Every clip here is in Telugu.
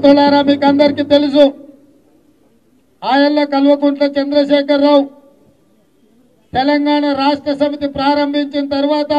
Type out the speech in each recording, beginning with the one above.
మిత్రులారా మీకు అందరికీ తెలుసు ఆయల్ల కల్వకుంట్ల చంద్రశేఖరరావు తెలంగాణ రాష్ట్ర సమితి ప్రారంభించిన తర్వాత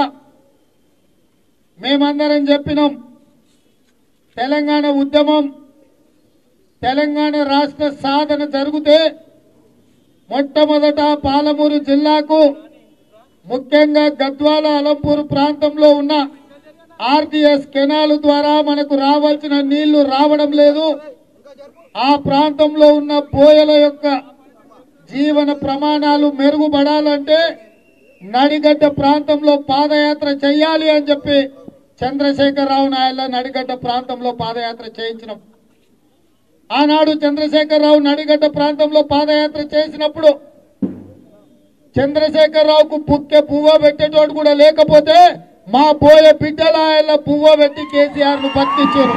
మేమందరం చెప్పినాం తెలంగాణ ఉద్యమం తెలంగాణ రాష్ట్ర సాధన జరిగితే మొట్టమొదట పాలమూరు జిల్లాకు ముఖ్యంగా గద్వాల అలంపూర్ ప్రాంతంలో ఉన్న ఆర్టీఎస్ కెనాల్ ద్వారా మనకు రావాల్సిన నీళ్లు రావడం లేదు ఆ ప్రాంతంలో ఉన్న బోయల యొక్క జీవన ప్రమాణాలు మెరుగుపడాలంటే నడిగడ్డ ప్రాంతంలో పాదయాత్ర చేయాలి అని చెప్పి చంద్రశేఖరరావు నాయల నడిగడ్డ ప్రాంతంలో పాదయాత్ర చేయించినాం ఆనాడు చంద్రశేఖరరావు నడిగడ్డ ప్రాంతంలో పాదయాత్ర చేసినప్పుడు చంద్రశేఖరరావుకు పుక్కె పువ్వ పెట్టేటోడు కూడా లేకపోతే మా బోయ బిడ్డల ఆయన పువ్వ పెట్టి కేసీఆర్ ను బతికించారు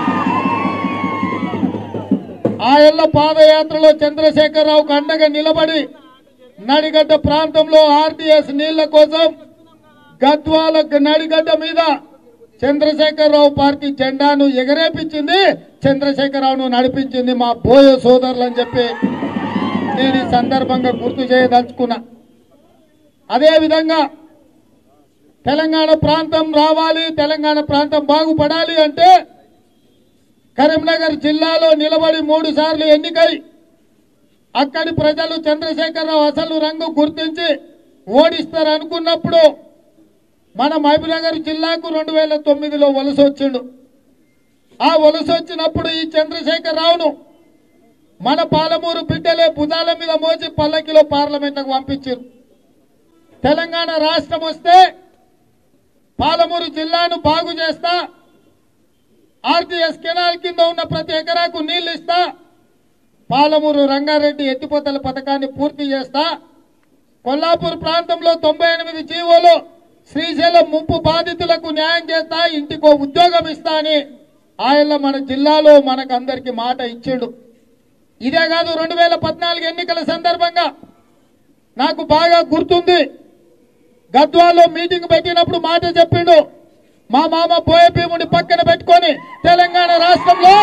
ఆయల్ల పాదయాత్రలో చంద్రశేఖరరావుకు అండగా నిలబడి నడిగడ్డ ప్రాంతంలో ఆర్టీఎస్ నీళ్ల కోసం గద్వాల నడిగడ్డ మీద చంద్రశేఖరరావు పార్టీ జెండాను ఎగరేపించింది చంద్రశేఖరరావును నడిపించింది మా బోయ సోదరులు అని చెప్పి నేను ఈ సందర్భంగా గుర్తు చేయదలుచుకున్నా అదే విధంగా తెలంగాణ ప్రాంతం రావాలి తెలంగాణ ప్రాంతం బాగుపడాలి అంటే కరీంనగర్ జిల్లాలో నిలబడి మూడు సార్లు ఎన్నికై అక్కడి ప్రజలు చంద్రశేఖరరావు అసలు రంగు గుర్తించి ఓడిస్తారు అనుకున్నప్పుడు మన మహబూబ్నగర్ జిల్లాకు రెండు వేల తొమ్మిదిలో వలస వచ్చిండు ఆ వలస వచ్చినప్పుడు ఈ చంద్రశేఖరరావును మన పాలమూరు బిడ్డలే భుజాల మీద మోసి పల్లకిలో పార్లమెంట్కు పంపించారు తెలంగాణ రాష్ట్రం వస్తే పాలమూరు జిల్లాను బాగు చేస్తా ఆర్టీఎస్ కెనాల్ కింద ఉన్న ప్రతి ఎకరాకు నీళ్లు ఇస్తా పాలమూరు రంగారెడ్డి ఎత్తిపోతల పథకాన్ని పూర్తి చేస్తా కొల్లాపూర్ ప్రాంతంలో తొంభై ఎనిమిది జీవోలు శ్రీశైలం ముంపు బాధితులకు న్యాయం చేస్తా ఇంటికో ఉద్యోగం ఇస్తా అని ఆయన మన జిల్లాలో మనకు అందరికి మాట ఇచ్చిండు ఇదే కాదు రెండు వేల పద్నాలుగు ఎన్నికల సందర్భంగా నాకు బాగా గుర్తుంది గద్వాల్లో మీటింగ్ పెట్టినప్పుడు మాట చెప్పిండు మా మామ పోయే భీముని పక్కన పెట్టుకొని తెలంగాణ రాష్ట్రంలో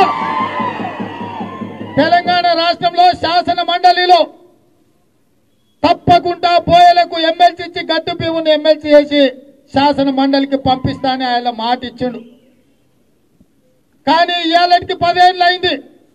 తెలంగాణ రాష్ట్రంలో శాసన మండలిలో తప్పకుండా బోయలకు ఎమ్మెల్సీ ఇచ్చి గట్టు భీముని ఎమ్మెల్సీ చేసి శాసన మండలికి పంపిస్తానని ఆయన మాట ఇచ్చిండు కానీ ఇవాళకి పదేళ్ళు అయింది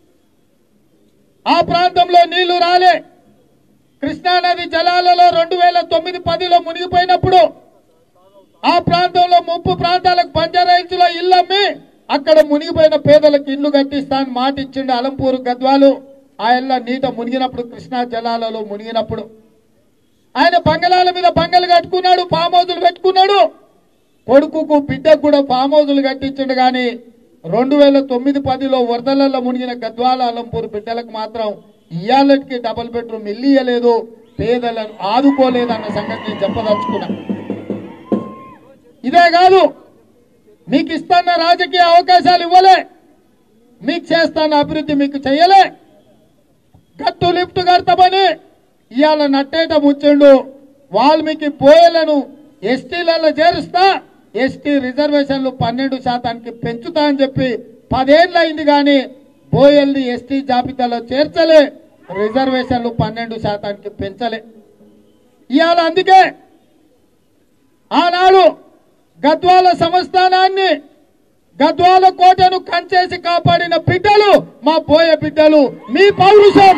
ఆ ప్రాంతంలో నీళ్లు రాలే కృష్ణానది జలాలలో రెండు వేల తొమ్మిది పదిలో మునిగిపోయినప్పుడు ఆ ప్రాంతంలో ముప్పు ప్రాంతాలకు బంజారాయిల్స్లో ఇల్లు అమ్మి అక్కడ మునిగిపోయిన పేదలకు ఇల్లు కట్టిస్తా అని మాట ఇచ్చిండు అలంపూరు గద్వాలు ఆ ఇళ్ళ నీట మునిగినప్పుడు కృష్ణా జలాలలో మునిగినప్పుడు ఆయన బంగళాల మీద బంగలు కట్టుకున్నాడు ఫామ్ హౌజులు పెట్టుకున్నాడు కొడుకుకు బిడ్డకు కూడా ఫామ్ హౌజులు కట్టించిండు కానీ రెండు వేల తొమ్మిది పదిలో వరదలలో మునిగిన గద్వాల అలంపూర్ బిడ్డలకు మాత్రం ఇయ్యాలకి డబుల్ బెడ్రూమ్ ఇల్లు ఇయ్యలేదు పేదలను ఆదుకోలేదన్న సంగతి నేను చెప్పదలుచుకున్నా ఇదే కాదు మీకు ఇస్తున్న రాజకీయ అవకాశాలు ఇవ్వలే మీకు చేస్తాన్న అభివృద్ధి మీకు చెయ్యలే గట్టు లిఫ్ట్ కడతామని ఇవాళ నట్టేట ముచ్చిండు వాల్మీకి బోయలను ఎస్టీలలో చేరుస్తా ఎస్టీ రిజర్వేషన్లు పన్నెండు శాతానికి పెంచుతా అని చెప్పి పదేళ్ళు అయింది కానీ బోయల్ని ఎస్టీ జాబితాలో చేర్చలే రిజర్వేషన్లు పన్నెండు శాతానికి పెంచలే ఇవాళ అందుకే ఆనాడు గద్వాల సంస్థానాన్ని గద్వాల కోటను కంచేసి కాపాడిన బిడ్డలు మా బోయ బిడ్డలు మీ పౌరుషం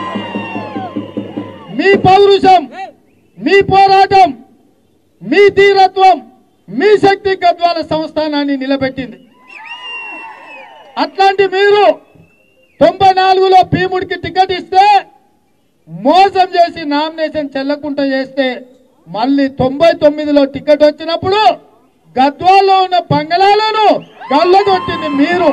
మీ పౌరుషం మీ పోరాటం మీ ధీరత్వం మీ శక్తి గద్వాల సంస్థానాన్ని నిలబెట్టింది అట్లాంటి మీరు తొంభై నాలుగులో భీముడికి టికెట్ ఇస్తే మోసం చేసి నామినేషన్ చెల్లకుండా చేస్తే మళ్ళీ తొంభై తొమ్మిదిలో టికెట్ వచ్చినప్పుడు గద్వాల్లో ఉన్న బంగళాలను గల్లగొట్టింది మీరు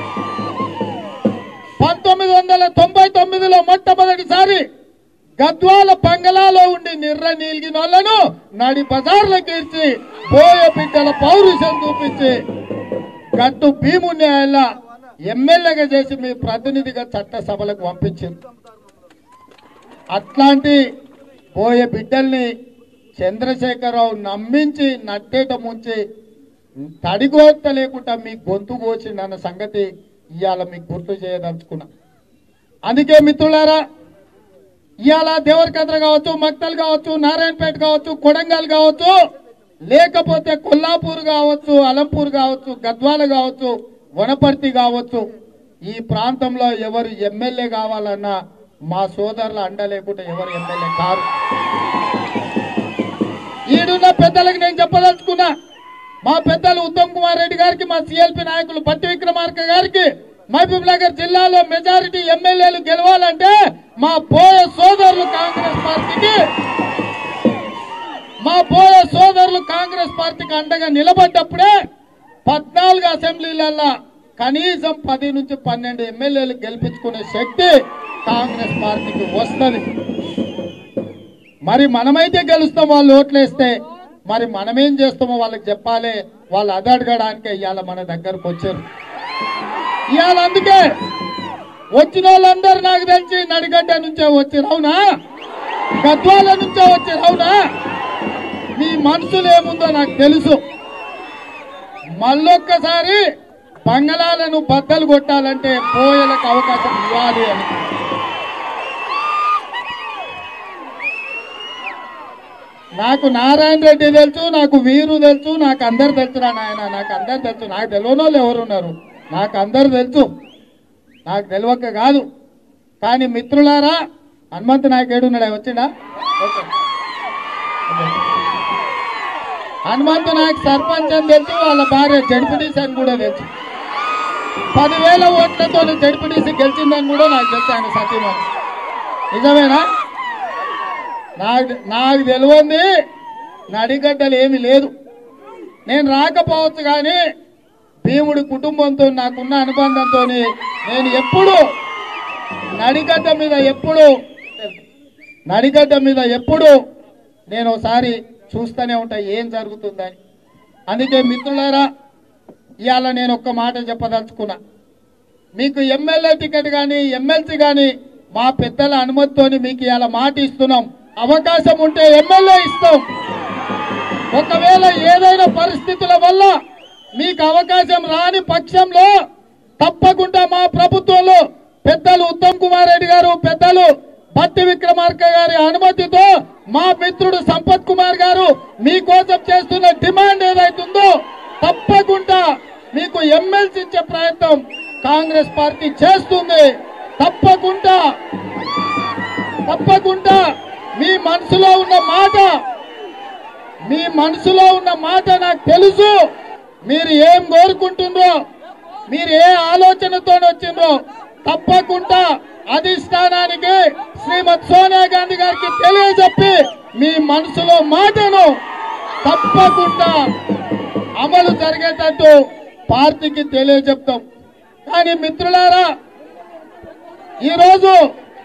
పంతొమ్మిది వందల తొంభై తొమ్మిదిలో మొట్టమొదటిసారి గద్వాల బంగళాలో ఉండి నిర్ర నీలిగిన వాళ్ళను నడి బజార్లకు ఇచ్చి పోయే బిడ్డల పౌరుషం చూపించి గట్టు భీముని ఆయన ఎమ్మెల్యేగా చేసి మీ ప్రతినిధిగా చట్టసభలకు పంపించింది అట్లాంటి పోయే బిడ్డల్ని చంద్రశేఖరరావు నమ్మించి నట్టేట ముంచి తడిగోత లేకుండా మీ గొంతు కోసిండు అన్న సంగతి ఇవాళ మీకు గుర్తు చేయదలుచుకున్నా అందుకే మిత్రులారా ఇవాళ దేవరకద్ర కావచ్చు మక్తల్ కావచ్చు నారాయణపేట కావచ్చు కొడంగల్ కావచ్చు లేకపోతే కొల్లాపూర్ కావచ్చు అలంపూర్ కావచ్చు గద్వాల కావచ్చు వనపర్తి కావచ్చు ఈ ప్రాంతంలో ఎవరు ఎమ్మెల్యే కావాలన్నా మా సోదరుల అండ లేకుంటే ఎవరు ఎమ్మెల్యే కారు ఈడున్న పెద్దలకు నేను చెప్పదలుచుకున్నా మా పెద్దలు ఉత్తమ్ కుమార్ రెడ్డి గారికి మా సిఎల్పి నాయకులు బట్టి విక్రమార్క గారికి మహబూబ్ నగర్ జిల్లాలో మెజారిటీ ఎమ్మెల్యేలు గెలవాలంటే మా పోయ సోదరులు కాంగ్రెస్ పార్టీకి మా పోయ సోదరులు కాంగ్రెస్ పార్టీకి అండగా నిలబడ్డప్పుడే పద్నాలుగు అసెంబ్లీలలో కనీసం పది నుంచి పన్నెండు ఎమ్మెల్యేలు గెలిపించుకునే శక్తి కాంగ్రెస్ పార్టీకి వస్తుంది మరి మనమైతే గెలుస్తాం వాళ్ళు ఓట్లేస్తే మరి మనమేం చేస్తామో వాళ్ళకి చెప్పాలి వాళ్ళు అది అడగడానికే ఇవాళ మన దగ్గరకు వచ్చారు ఇవాళ అందుకే వచ్చిన వాళ్ళందరూ నాకు తెలిసి నడిగడ్డ నుంచే వచ్చారు అవునా గద్వాల నుంచే వచ్చారు అవునా మీ మనసులో ఏముందో నాకు తెలుసు మళ్ళొక్కసారి బంగళాలను బద్దలు కొట్టాలంటే పోయలకు అవకాశం ఇవ్వాలి అని నాకు నారాయణ రెడ్డి తెలుసు నాకు వీరు తెలుసు నాకు అందరు తెలుసురా నాయన నాకు అందరు తెలుసు నాకు తెలియని వాళ్ళు ఎవరున్నారు నాకు అందరు తెలుసు నాకు తెలియక కాదు కానీ మిత్రులారా హనుమంతు నాయకు ఏడున్నాడా వచ్చిండా ఓకే. ఓకే. హనుమంతు నాయక్ సర్పంచ్ అని తెలుసు వాళ్ళ భార్య జడ్పీటీసీ అని కూడా తెలుసు పదివేల ఓట్లతో జడ్పీటీసీ గెలిచిందని కూడా నాకు తెలుసు ఆయన సత్యమని నిజమేనా నాకు నాకు తెలియంది నడిగడ్డలు ఏమీ లేదు నేను రాకపోవచ్చు కానీ భీముడి కుటుంబంతో నాకున్న అనుబంధంతో నేను ఎప్పుడు నడిగడ్డ మీద ఎప్పుడు నడిగడ్డ మీద ఎప్పుడు నేను ఒకసారి చూస్తూనే ఉంటా ఏం జరుగుతుందని అందుకే మిత్రులారా ఇవాళ నేను ఒక్క మాట చెప్పదలుచుకున్నా మీకు ఎమ్మెల్యే టికెట్ కానీ ఎమ్మెల్సీ కానీ మా పెద్దల అనుమతితోని మీకు ఇవాళ మాట ఇస్తున్నాం అవకాశం ఉంటే ఎమ్మెల్యే ఇస్తాం ఒకవేళ ఏదైనా పరిస్థితుల వల్ల మీకు అవకాశం రాని పక్షంలో తప్పకుండా మా ప్రభుత్వంలో పెద్దలు ఉత్తమ్ కుమార్ రెడ్డి గారు పెద్దలు బట్టి విక్రమార్క గారి అనుమతితో మా మిత్రుడు సంపత్ కుమార్ గారు మీకోసం చేస్తున్న డిమాండ్ ఏదైతుందో తప్పకుండా మీకు ఎమ్మెల్సీ ఇచ్చే ప్రయత్నం కాంగ్రెస్ పార్టీ చేస్తుంది తప్పకుండా తప్పకుండా మీ మనసులో ఉన్న మాట మీ మనసులో ఉన్న మాట నాకు తెలుసు మీరు ఏం కోరుకుంటుండ్రో మీరు ఏ ఆలోచనతో వచ్చిండ్రో తప్పకుండా అధిష్టానానికి శ్రీమతి సోనియా గాంధీ గారికి తెలియజెప్పి మీ మనసులో మాటను తప్పకుండా అమలు జరిగేటట్టు పార్టీకి తెలియజెప్తాం కానీ మిత్రులారా ఈరోజు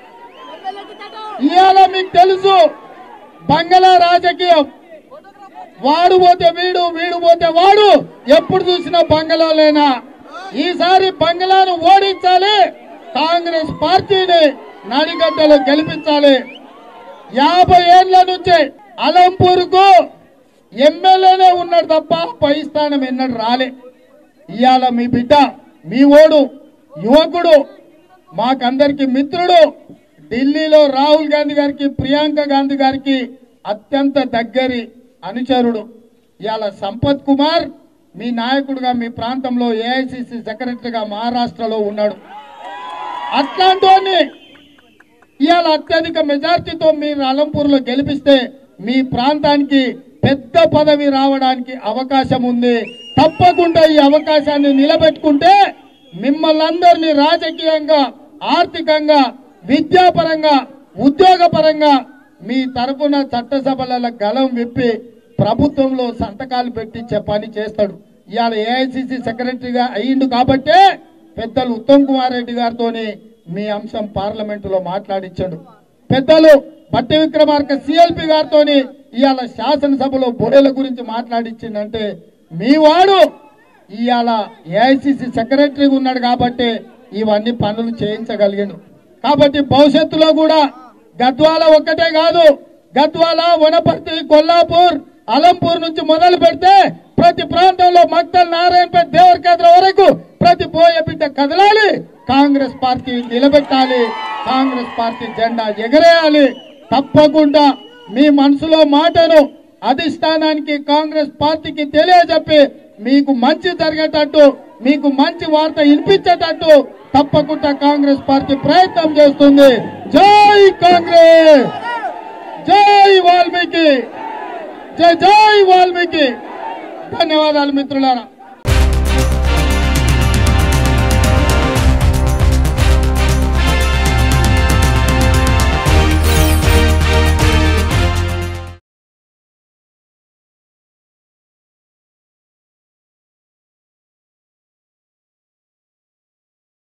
ఇవాళ మీకు తెలుసు బంగళా రాజకీయం వాడు పోతే వీడు వీడు పోతే వాడు ఎప్పుడు చూసినా బంగళాలేనా ఈసారి బంగళాను ఓడించాలి కాంగ్రెస్ పార్టీని నడిగడ్డలు గెలిపించాలి యాభై ఏళ్ల నుంచి అలంపూర్కు ఎమ్మెల్యేనే ఉన్నాడు తప్ప పై స్థానం ఎన్నడు రాలే ఇవాళ మీ బిడ్డ మీ ఓడు యువకుడు మాకందరికి మిత్రుడు ఢిల్లీలో రాహుల్ గాంధీ గారికి ప్రియాంక గాంధీ గారికి అత్యంత దగ్గరి అనుచరుడు ఇవాళ సంపత్ కుమార్ మీ నాయకుడుగా మీ ప్రాంతంలో ఏఐసిసి సెక్రటరీగా మహారాష్ట్రలో ఉన్నాడు అట్లాంటి ఇవాళ అత్యధిక మెజార్టీతో మీరు అలంపూర్లో గెలిపిస్తే మీ ప్రాంతానికి పెద్ద పదవి రావడానికి అవకాశం ఉంది తప్పకుండా ఈ అవకాశాన్ని నిలబెట్టుకుంటే మిమ్మల్ని అందరినీ రాజకీయంగా ఆర్థికంగా విద్యాపరంగా ఉద్యోగపరంగా మీ తరపున చట్టసభల గలం విప్పి ప్రభుత్వంలో సంతకాలు పెట్టించే పని చేస్తాడు ఇవాళ ఏఐసిసి సెక్రటరీగా అయ్యిండు కాబట్టే పెద్దలు ఉత్తమ్ కుమార్ రెడ్డి గారితోని మీ అంశం పార్లమెంటులో మాట్లాడించాడు పెద్దలు బట్టి విక్రమార్క సిఎల్పి గారితోని ఇవాళ శాసనసభలో బొడేల గురించి మాట్లాడించిందంటే మీ వాడు ఇవాళ ఏఐసిసి సెక్రటరీగా ఉన్నాడు కాబట్టి ఇవన్నీ పనులు చేయించగలిగాడు కాబట్టి భవిష్యత్తులో కూడా గద్వాల ఒక్కటే కాదు గద్వాల వనపర్తి కొల్లాపూర్ అలంపూర్ నుంచి మొదలు పెడితే ప్రతి ప్రాంతంలో మక్తల్ నారాయణపేట దేవరకేంద్ర వరకు ప్రతి పోయే బిడ్డ కదలాలి కాంగ్రెస్ పార్టీ నిలబెట్టాలి కాంగ్రెస్ పార్టీ జెండా ఎగరేయాలి తప్పకుండా మీ మనసులో మాటను అధిష్టానానికి కాంగ్రెస్ పార్టీకి తెలియజెప్పి మీకు మంచి జరిగేటట్టు మీకు మంచి వార్త వినిపించేటట్టు తప్పకుండా కాంగ్రెస్ పార్టీ ప్రయత్నం చేస్తుంది జై కాంగ్రెస్ జై వాల్మీకి జై జై వాల్మీకి ధన్యవాదాలు మిత్రులారా